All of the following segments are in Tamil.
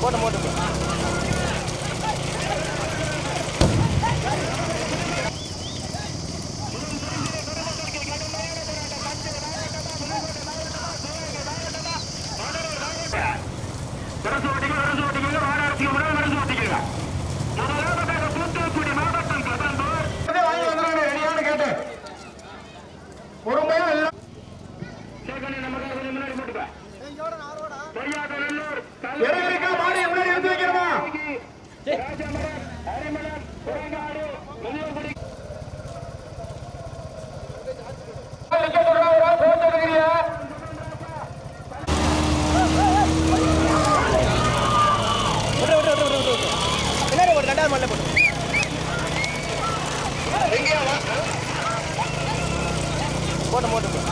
போட்டு போட்டு வாங்கி வந்துடுங்க ரெடியான்னு கேட்டு பொறுமையா எல்லாம் இறங்கிருக்கா மாடி முன்னாடி எடுத்து வைக்கிறோமா நிக்க சொல்றா, ஒரு ஆள் போட்டு எடுக்கிறியா? விட்டு விட்டு விட்டு விட்டு விட்டு பின்னாடி போட்டு ரெண்டாவது மண்ணில் போட்டு போட்டு போட்டு போட்டு.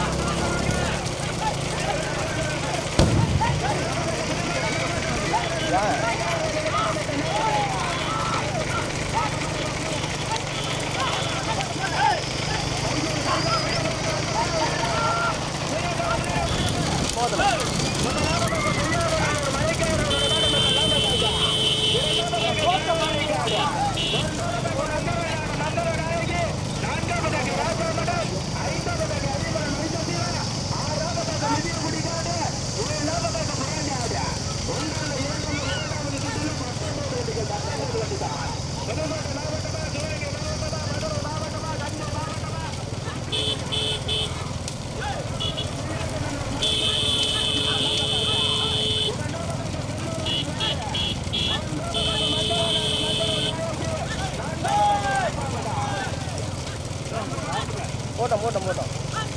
போட்டோம் போட்டோம் போட்டோம்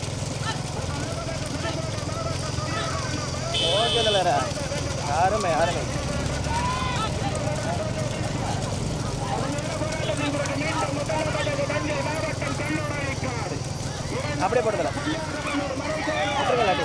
ஓகே தலைவரா அருமை அருமை அப்படியே போட்டதில்ல அப்படியே இல்லாட்டி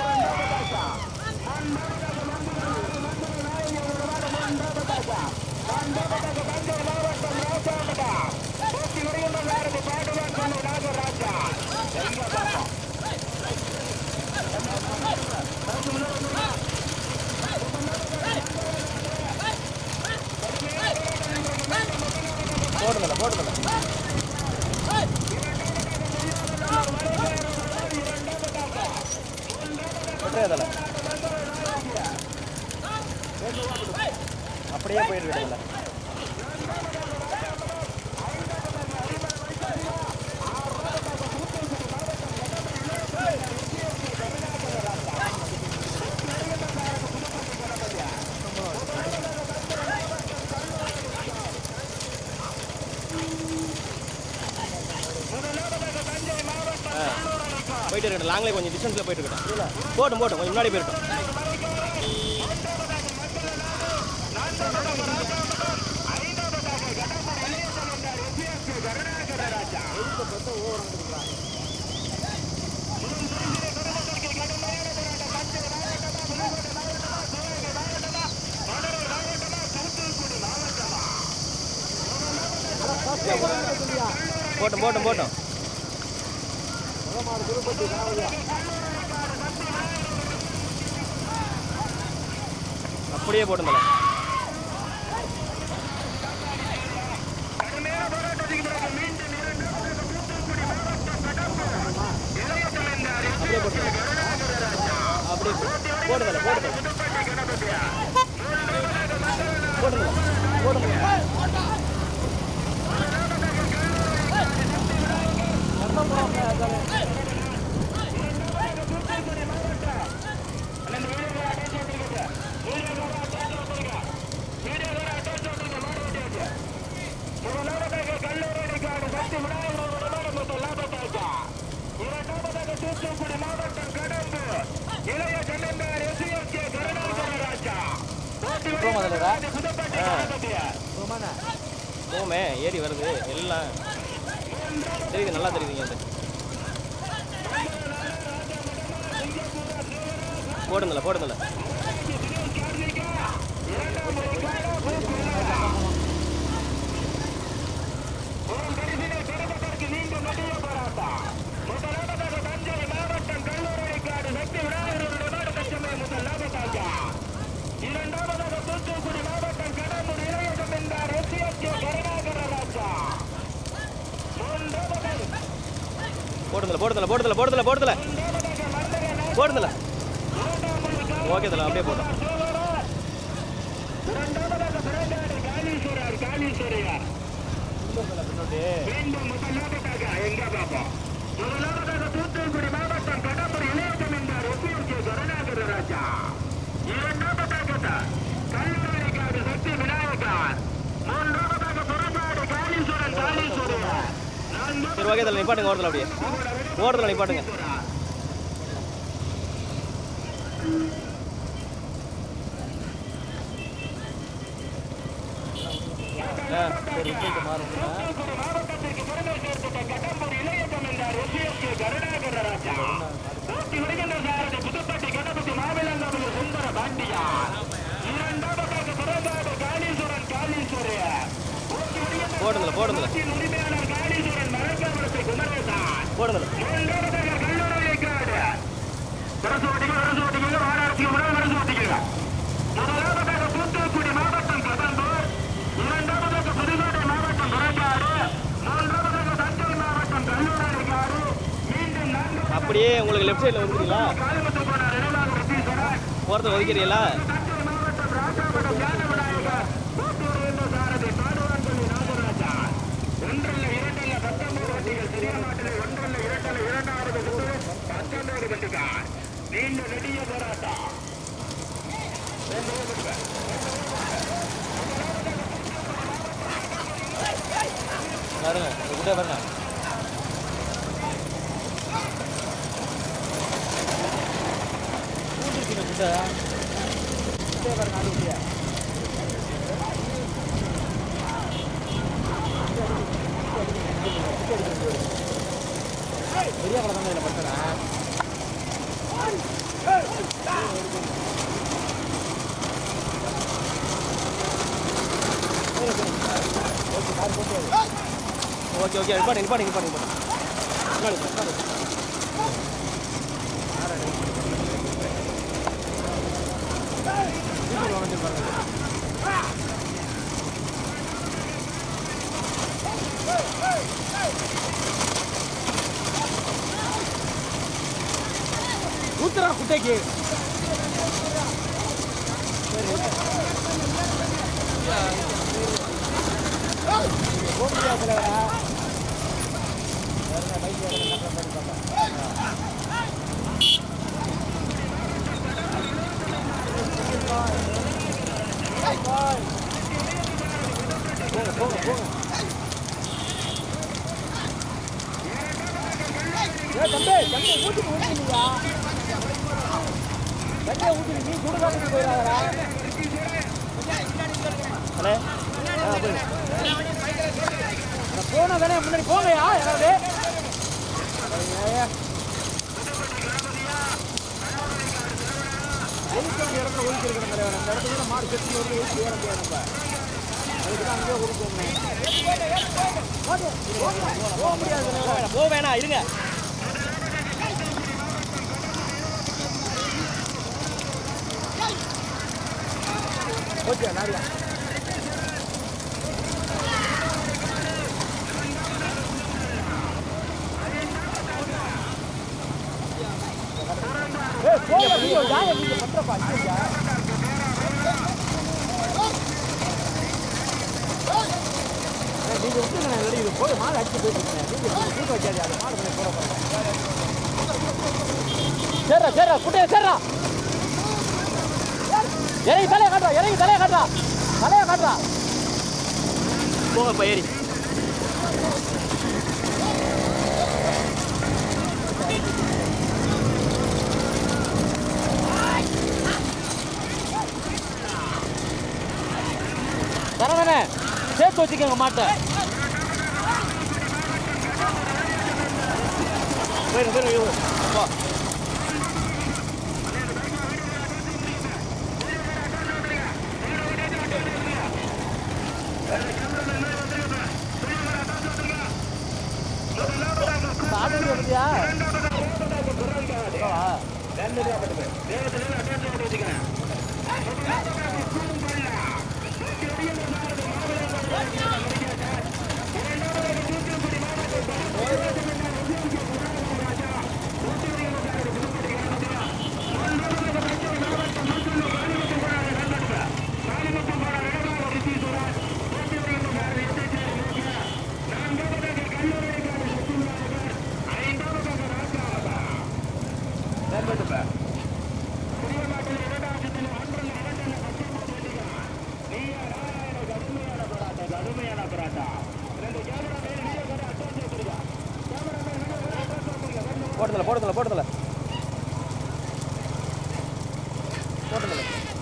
போடுதல போடுதல விட்டுறதில்ல அப்படியே போயிட்டு இருக்குதுல்ல போயிட்டு இருக்கட்டும் லாங்லேயே கொஞ்சம் டிஸ்டன்ஸில் போயிட்டு இருக்கட்டும் போட்டும் போட்டும் கொஞ்சம் முன்னாடி போயிட்டோம் போட்டும் போட்டும் போட்டும் அப்படியே போட்டுந்தல அப்படியே போட்டு அப்படியே போடுதல போடுதல போடுதல போடுதல போமா தலைவரா போமே ஏறி வருது எல்லாம் தெரியுது நல்லா தெரியுதுங்க அது போடுங்கள போடுங்கள போடுதல போடுதல போடுதல போடுதல போடுதல போடுதல ஓகே தல அப்படியே போட்டோம் இரண்டாவதாக பிறந்தாடு காளீஸ்வரர் காளீஸ்வரர் மீண்டும் முதலாவதாக எங்க பாப்போம் முதலாவதாக தூத்துக்குடி மாவட்டம் கடம்பூர் இளையகம் என்றார் ஒப்பியர்கே கருணாகர ராஜா இரண்டாவதாக கல்லூரிக்காடு சக்தி விநாயகர் மூன்றாவதாக புறநாடு காளீஸ்வரன் காளீஸ்வரர் சரி ஓகே தல நிப்பாட்டுங்க ஓரத்தில் அப்படியே ஓரத்தில் நிப்பாட்டுங்க ஆ சரி விட்டு மாறும் தூத்துக்குடி மாவட்டத்திற்கு பெருமை சேர்த்துட்ட கடம்பூர் இளையகம் என்றார் ஒப்பியர்கே கருணாகர ராஜா ஊட்டி வருகின்ற சாரதி புதுப்பட்டி கணபதி மாவிலங்காவில் சுந்தர பாண்டியார் இரண்டாவதாக புறநாடு காளீஸ்வரன் காளீஸ்வரர் ஊட்டி வருகின்ற போடுதல போடுதல ஊட்டியின் உரிமையாளர் காளீஸ்வரன் மரக்காமரத்தை குமரேசன் போடுதல மூன்றாவதாக கல்லூரிக்காடு வரசோட்டிகள் வரசோட்டிகள் வாராட்சி முதல் வரசோட்டிகள் முதலாவதாக தூத்துக்குடி மாவட்டம் கடம்பூர் இரண்டாவதாக புதுக்கோட்டை மாவட்டம் புறக்காடு மூன்றாவதாக தஞ்சை மாவட்டம் கல்லூரிக்காடு மீண்டும் நான்கு அப்படியே உங்களுக்கு லெஃப்ட் சைடில் வந்துருக்கீங்களா காலிமுத்து போன நினைவாக ரத்தீஸ்வரர் ஓரத்தில் ஒதுக்கிறீங்களா தஞ்சை மாவட்டம் ராஜாபுரம் ஞான விநாயகர் கோட்டூர் என்ற சாரதி பாடுவான்பள்ளி நாகராஜா ஒன்றல்ல இரண்டல்ல பத்தொன்பது வண்டிகள் சிறிய நாட்டிலே ஒன்றல்ல இரண்டல்ல இரண்டாவது சுற்று பத்தொன்பது வண்டிகள் நீண்ட நெடிய போராட்டம் பாருங்க கிட்டே பாருங்க பெரிய கடை தான் இதில் பட்டனா ஓகே ஓகே நிப்பாட்டு நிப்பாட்டு நிப்பாட்டு நிப்பாட்டு நிப்பாட்டு நிப்பாட்டு வீட்டுக்கு வந்து பாருங்க ஊத்துறா குட்டைக்கு போங்க போங்க போங்க ஏ தம்பி தம்பி ஊட்டிக்கு ஊட்டியா தண்ணியை ஊட்டி நீ சுடுகாட்டுக்கு போயிடாதடா ஹலோ ஆ போய் போன தானே முன்னாடி போங்கயா யாராவது ஒதுக்க வேண்டிய இடத்துல ஒதுக்கி இருக்கணும் தலைவர் அந்த இடத்துல மாடு செத்து வந்து ஒதுக்கி ஏற முடியாது நம்ம அதுக்கு தான் அங்கேயே கொடுக்கணும் போக முடியாது போக வேணாம் இருங்க ஓகே லாரியா ஏய் போங்க நீங்க யாய நீங்க பண்றப்பா நீங்க நீங்க விட்டுங்க நான் வெளியே போய் மாடு அடிச்சு போயிட்டு நீங்க கூட்ட வைக்காது அது மாடு பண்ணி போட போறேன் சேர்றா சேர்றா குட்டையா சேர்றா இறங்கி தலையை காட்டுறா இறங்கி தலையை காட்டுறா தலையை காட்டுறா போங்க இப்போ ஏறி தரவனே சேர்த்து வச்சுக்கோங்க மாட்டை போயிரு போயிரு போ ஆட்டோ பத்தியா போட்டதில்ல போட்டதில்ல போட்டதில்ல போட்டதில்ல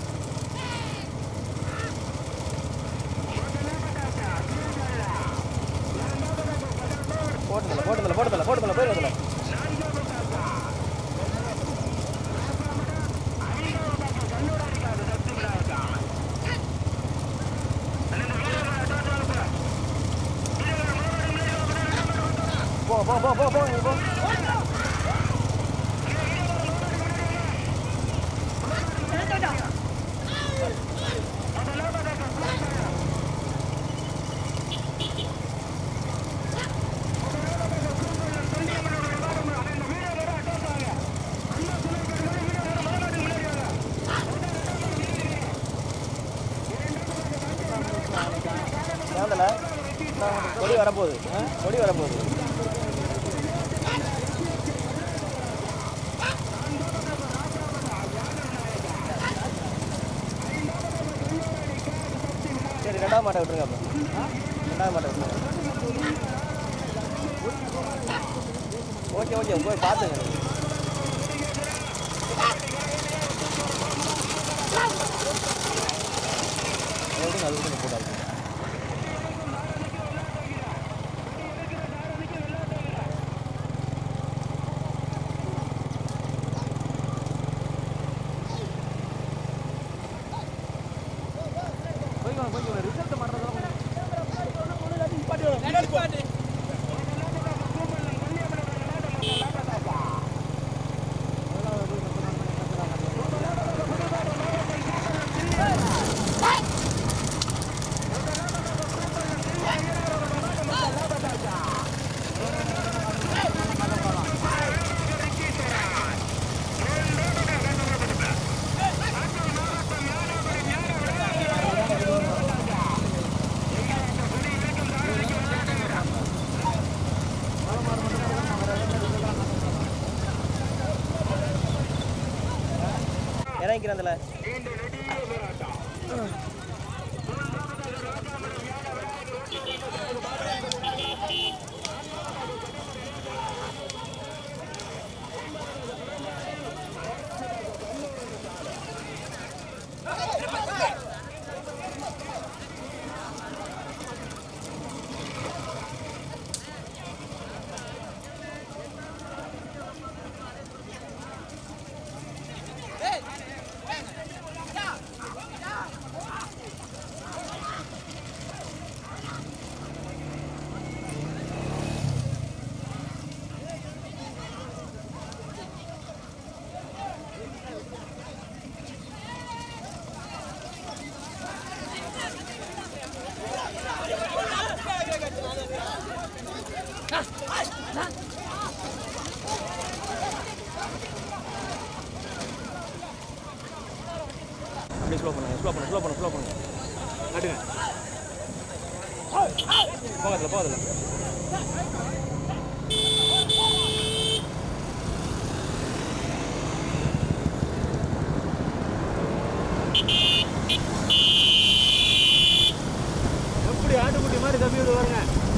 போட்டதில்ல போட்டதில்ல போட்டதில்ல போட்டதில்ல போயிடுறதில்ல போ போ போ போ போ நீ போ ஏந்தல கொடி வரப்போகுது ஆ? கொடி வரப்போகுது சரி ரெண்டாவது மாட்டை விட்டுருங்க அப்போ ரெண்டாவது மாட்டை விட்டுருங்க ஓகே ஓகே போய் பார்த்துங்க நீங்க. அது விடுங்க அது விடுங்க போடாது போய்க்கோங்க போய்க்கோங்க ரிசல்ட் பண்ணுறதெல்லாம் இறங்கிக்கிறேன் அதில் அப்படியே ஸ்லோ பண்ணுங்க ஸ்லோ பண்ணுங்க ஸ்லோ பண்ணுங்க ஸ்லோ பண்ணுங்க நட்டுங்க போகாதுல போகாதுல எப்படி ஆட்டுக்குட்டி மாதிரி தப்பி விடு பாருங்க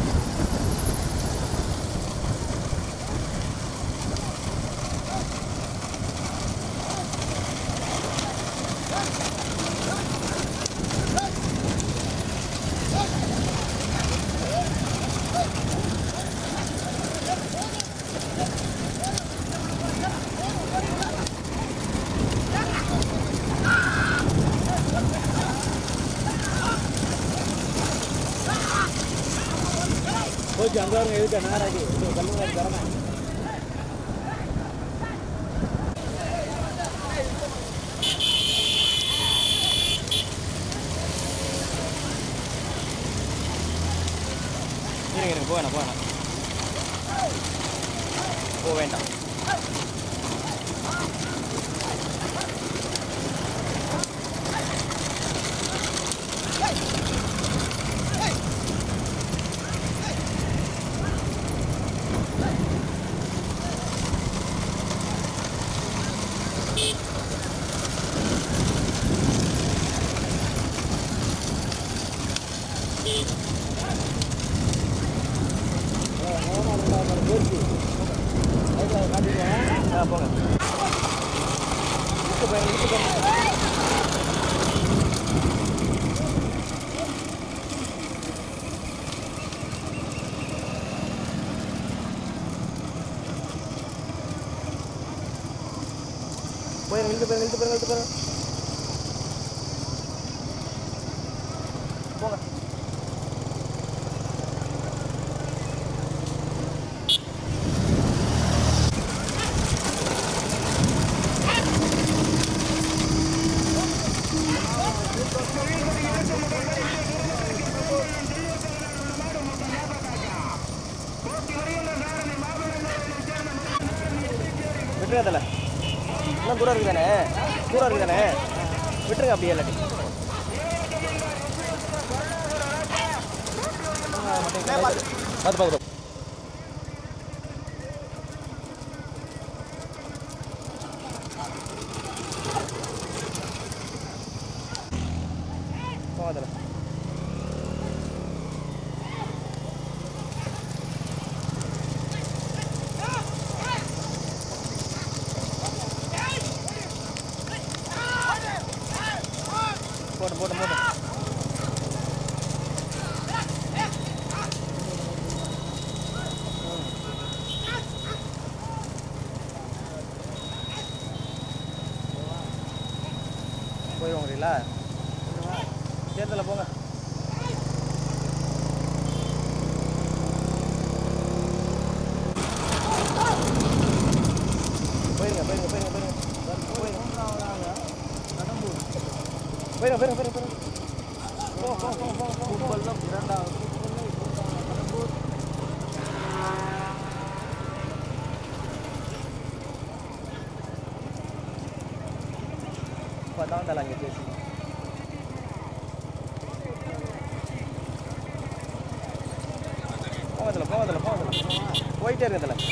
ஓகே அங்கே வருங்க எதுக்கு நேராகி கல்லுங்க தரேன் இருங்க இருங்க போவேணா போவேணா போக வேண்டாம் காட்டிடுவாங்க பாருங்க இழுத்து பாருங்க இழுத்து பாருங்க இழுத்து பாருங்க போங்க விட்டுருங்க தல இன்னும் தூரம் இருக்கு தானே தூரம் இருக்கு தானே விட்டுருங்க அப்படியே இல்லாட்டி பார்த்து பார்த்து போங்க தல போட்டு போட்டு போட்டு போயிடுவாங்களா தேர்தலில் போங்க போயிருங்க போயிருங்க போயிருங்க போயிருங்க போயிருங்க போயிருங்க போயிருங்க போயிருங்க போ போ போ போ போ இரண்டாவது இப்போதான் தலை அங்கே பேசி போவதில்ல போவதில்ல போவதில்ல போயிட்டே இருக்கு தலை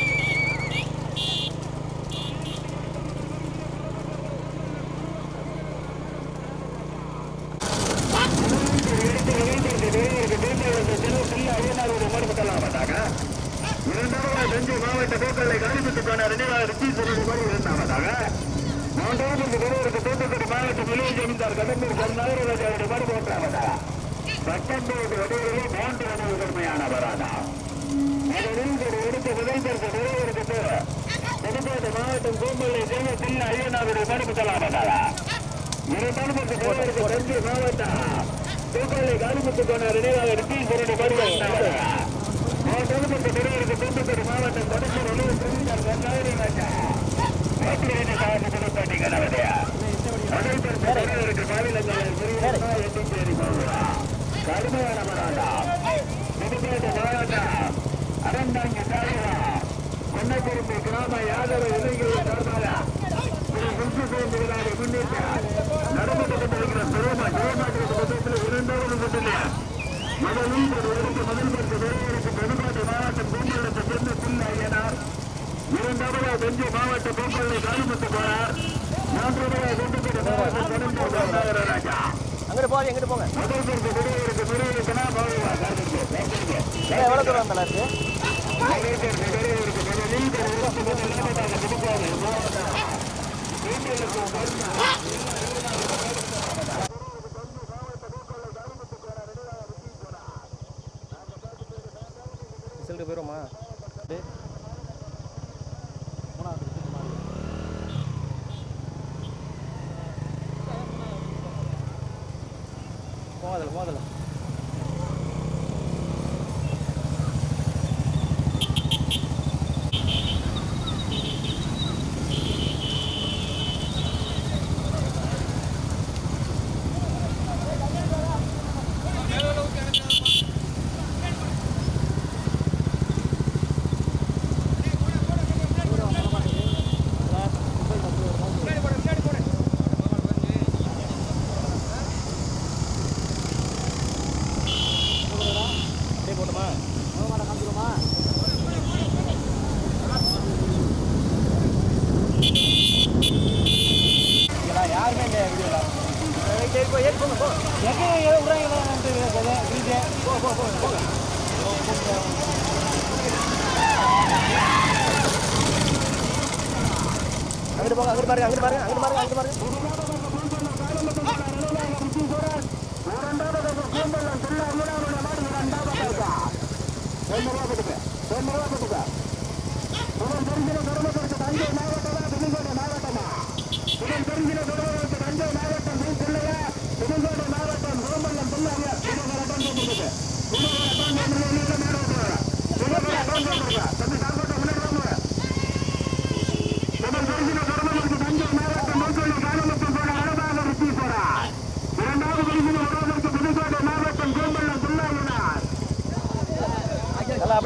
இரண்டாவது தஞ்சை மாவட்ட போக்கலை காலிபத்துக்கான ரெண்டாவது ரிச்சீஸ்வரர் மாதிரி இரண்டாவதாக மூன்றாவது திருவருக்கு தூத்துக்குடி மாவட்டம் விளைவு ஜமீன்தார் கடம்பூர் கருநாகராஜாவுடைய மாதிரி மூன்றாவதாக பத்தொன்பது வடிகளில் மூன்று உணவு கடுமையானவரானா அதில் ஒரு எடுத்த முதல் பரிசு நிறைவேறுக்கு புதுக்கோட்டை மாவட்டம் கோம்பள்ளி தேவ தில்ல ஐயனாருடைய மாதிரி முதலாவதாக இரண்டாவது பரிசு நிறைவேறுக்கு தஞ்சை மாவட்டம் தூக்கலை காலிபத்துக்கான ரெண்டாவது ரிச்சீஸ்வரருடைய மாதிரி இரண்டாவதாக மாவட்டத்திற்கு திருவருக்கு தூத்துக்குடி மாவட்டம் கடம்பூர் உணவு ஜமீன்தார் கருநாகராஜா வேட்டியினை சார்ந்து புதுப்பட்டி கணவதையா அனைத்து மாநிலங்களில் விரிவாக எண்ணிக்கேறி போகிறா கடுமையான மராண்டா புதுக்கோட்டை மாவட்டம் அறந்தாங்கி தாயகா கொன்னக்குறிப்பி கிராம யாதவ இளைஞர்கள் சார்பாக திரு முன்சுசேன் விழாவை முன்னிட்டு நடந்து கொண்டிருக்கிற சிவமா சிவமாற்று மொத்தத்தில் இரண்டாவது முதலில் முதலில் ஒரு இடத்து முதல் பரிசு பெறுவதற்கு புதுக்கோட்டை மாவட்டம் பூம்பள்ளத்தை சேர்ந்த புல்ல ஐயனார் இரண்டாவது தஞ்சை மாவட்ட பூம்பள்ளி காலிமுத்து போனார் மூன்றாவது தூத்துக்குடி மாவட்டம் கடம்பூர் கருணாகரராஜா அங்கிட்டு போகாது எங்கிட்டு போங்க முதல் பரிசு பெறுவதற்கு பெறுவதற்குனா போகலாம் காத்திருக்கு ஏன் எவ்வளோ தூரம் தலை இருக்கு ரிசல்ட்டு போயிடுமா அப்படியே போகாதில்ல போகாதில்ல அப்படியே போட்டுமா இதெல்லாம் யாருமே இல்லை வீடியோவில் சரி போ ஏறி போங்க போ எங்கே ஏதோ விட்றாங்க போ போ போ போங்க அங்கிட்டு போங்க அங்கிட்டு பாருங்க அங்கிட்டு பாருங்க அங்கிட்டு பாருங்க அங்கிட்டு பாருங்க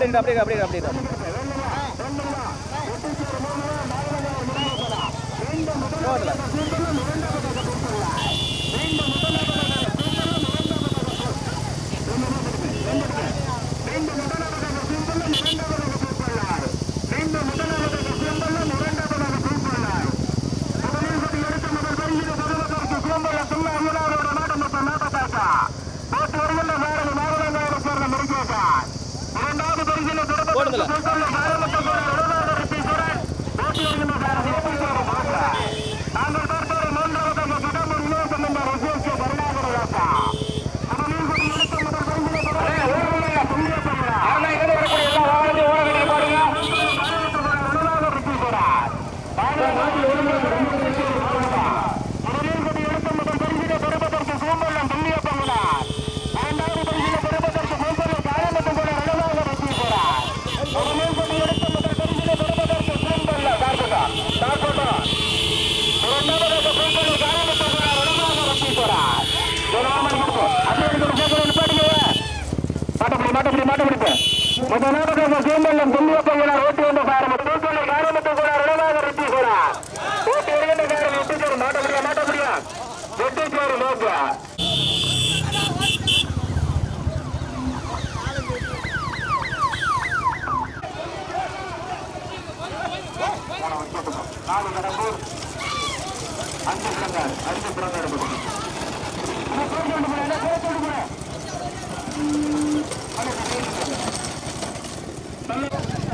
அப்படியே அப்படியே அப்படியே அப்படியே போகல போடுதல அஞ்சு